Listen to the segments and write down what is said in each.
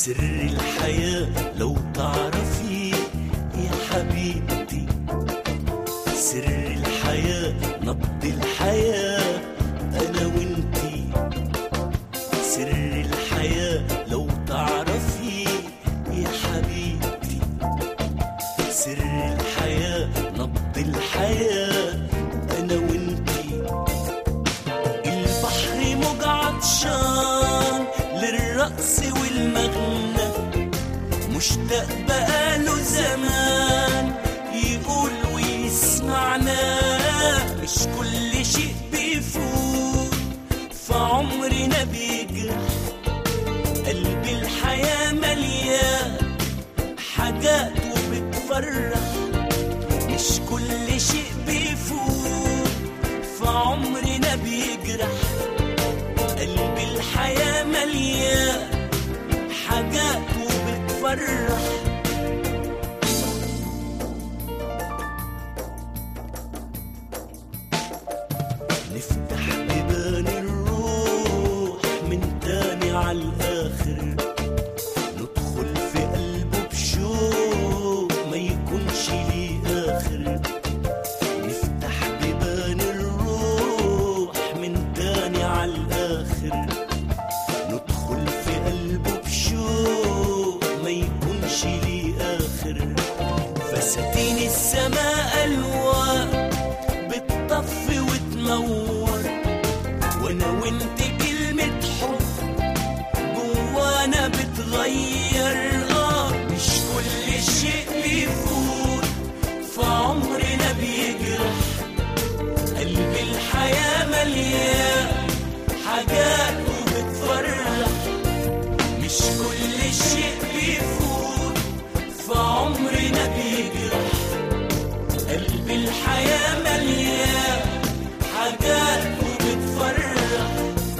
سر الحياة لو تعرفي يا حبيبتي سر الحياة نبض الحياة أنا وانتي سر الحياة لو تعرفي يا حبيبتي سر الحياة نبض الحياة أنا وانتي البحر موج عطشان للرقص والمغنى مشتاق بقاله زمان يقول ويسمعنا مش كل شيء بيفوت فعمرنا بيجرح قلب الحياة مليان حاجات وبتفرح مش كل شيء بيفوت فعمرنا بيجرح قلب الحياة مليان حاجات وبتفرح نفتح بيبان الروح من تاني على الآخر ندخل في قلبه بشوق ما يكونش ليه آخر نفتح بيبان الروح من تاني على الآخر ندخل في قلبه بشوق ما يكونش ليه آخر فساتين السماء ألوان بتطفي وتنور وانا وانت كلمة حب جوانا بتغير اه مش كل شيء بيفوت فعمرنا بيجرح قلب الحياة مليان حاجات وبتفرح مش كل شيء بيفوت فعمرنا بيجرح قلب الحياة مليان حاجات وبتفرح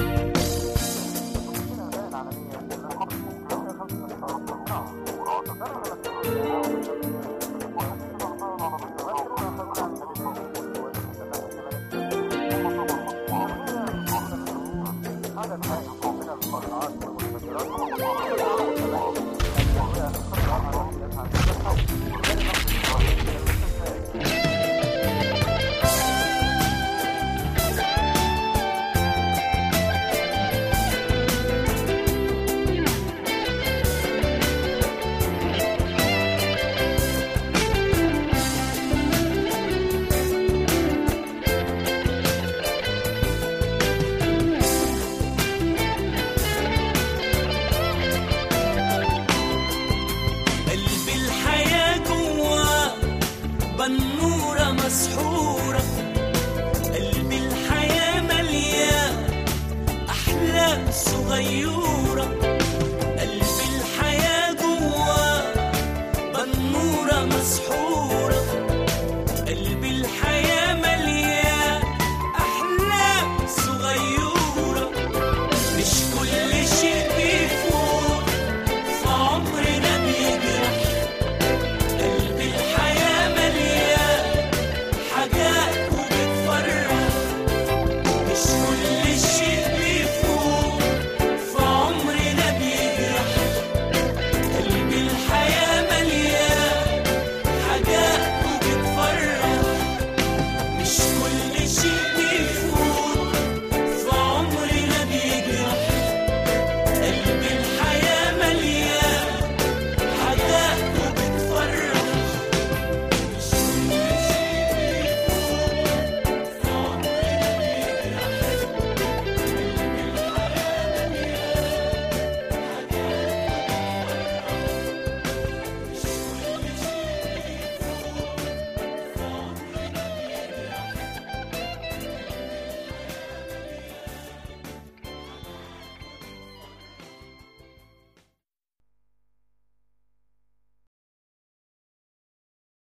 قلب الحياة جواه بنورة مسحورة قلب الحياة مليان أحلام صغيرة